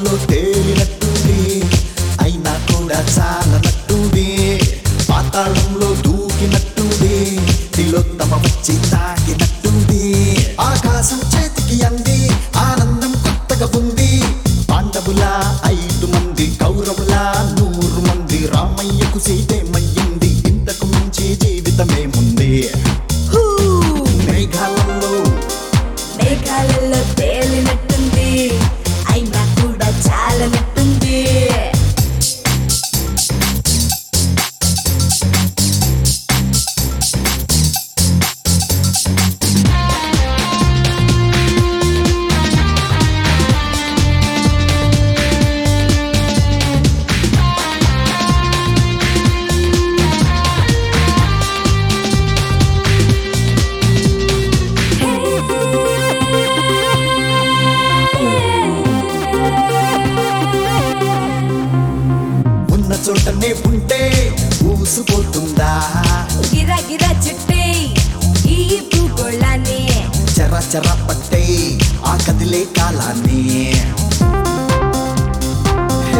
మేఘాలలో తేలినట్టుంది అయినా కూడా చాలనట్టుంది పాతాళంలో దూకినట్టుంది తిలోత్తమ వచ్చి తాకినట్టుంది ఆకాశం చేతికి అంది ఆనందం కొత్తగా ఉంది పాండవుల ఐదు మంది కౌరవుల నూరు మంది రామయ్యకు సీతేమయ్యింది ఇంతకు మించి జీవితమేముంది హూ! మేఘాలలో మేఘాలలో తేలినట్టుంది అయినా కూడా చాలనట్టుంది ఉన్న చోటనే ఉంటే ఊసిపోతుందా గిరా గిరా చుట్టే ఈ భూగోళాన్ని చెర చెర పట్టే ఆ కదిలే కాలాన్ని హే,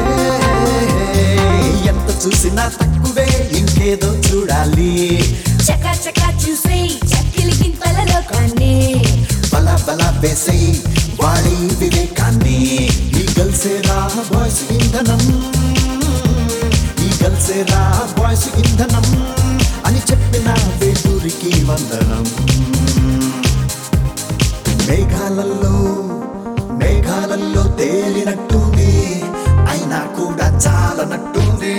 ఎంత చూసినా తక్కువే ఇంకేదో చూడాలి చకా చకా చూసే చక్కిలి గింతల లోకాన్ని బల బల వేసై వాడి వివేకాన్ని ఈ గల్సేరా బాయ్స్ ఇంధనం ఈ గల్సేరా బాయ్స్ ఇంధనం అని చెప్పిన వేటూరికి వందనం మేఘాలలో మేఘాలలో తేలినట్టుంది అయినా కూడా చాలనట్టుంది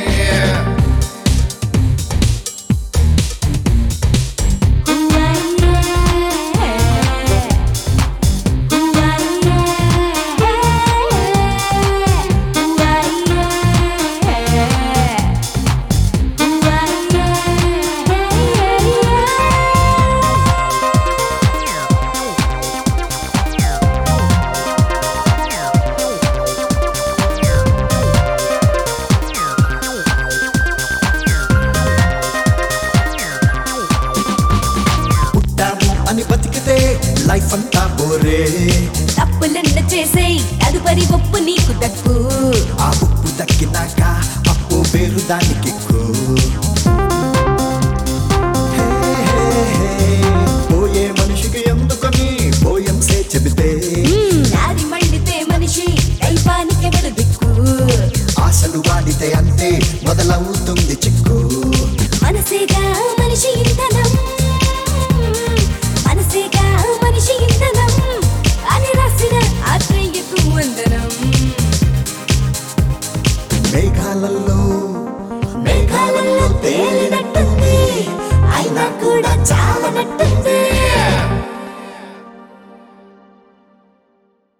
పుట్టాము అని బతికితే లైఫ్ అంతా బోరే తప్పులెన్న చేసే తదుపరి ఒప్పు నీకు దక్కు ఆ ఉప్పు దక్కినాక అప్పు పేరు దానికి ఎక్కు. హే, హే, హే. పోయే మనిషికి ఎందుకని పోయంసే చెబితే నాది మండితే మనిషి దైవానికి ఎవడు దిక్కు ఆశలు వాడితే అంతే మొదలవుతుంది చిక్కు మనసేగా మనిషి ఇంధనం మనసేగా మనిషి ఇంధనం అని రాసిన ఆత్రేయకు వందనం మేఘాలలో మేఘాలలో తేలినట్టుంది అయినా కూడా చాలనట్టుంది